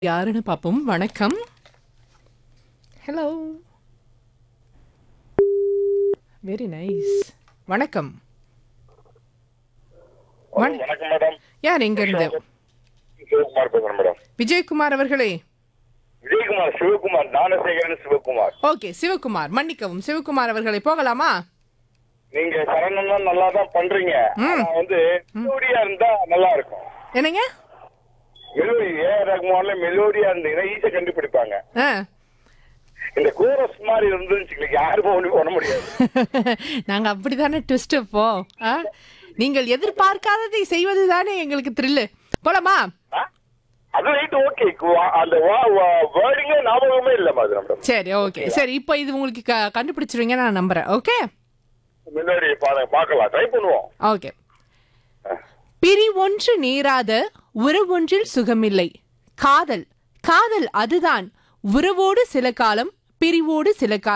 யாருன்னு பார்ப்போம் வணக்கம் ஹலோ வெரி நைஸ் வணக்கம் வண- வணக்கம் மேடம் யார் எங்க இருந்து சிவகுமார் பேசுறேன் மேடம் விஜயகுமார் அவர்களே விஜயகுமார் சிவகுமார் ஞானசேகரன் சிவகுமார் ஓகே சிவகுமார் மன்னிக்கவும் சிவகுமார் அவர்களை போகலாமா நீங்க சரணம் நல்லா தான் பண்றீங்க ஆனா வந்து மெலோடியா இருந்தா நல்லா இருக்கும் என்னங்க மெலோடி ஏ ரகுமான்ல மெலோடியா இருந்தீங்கன்னா ஈஸியா கண்டுபிடிப்பாங்க ஆ இந்த கோரஸ் மாதிரி இருந்துச்சு யாருமே ஒண்ணு பண்ண முடியாது நாங்க அப்படிதானே ட்விஸ்ட் இப்போ ஆ? நீங்கள் எதிர்பார்க்காததை செய்வது தானே எங்களுக்கு த்ரில்லு போலாமா ஆ? அது ரைட் ஓகே அந்த வேர்டிங்கே ஞாபகமே இல்ல மாதிரி மேடம் சரி ஓகே சரி இப்போ இது உங்களுக்கு க- கண்டுபிடிச்சிருவீங்க நான் நம்புறேன் ஓகே மெலோடி பார்க்கலாம் ட்ரை பண்ணுவோம் ஓகே பிரி ஒன்று நேராத உறவொன்றில் சுகமில்லை காதல் காதல் அதுதான் உறவோடு சில காலம் பிரிவோடு சில காலம்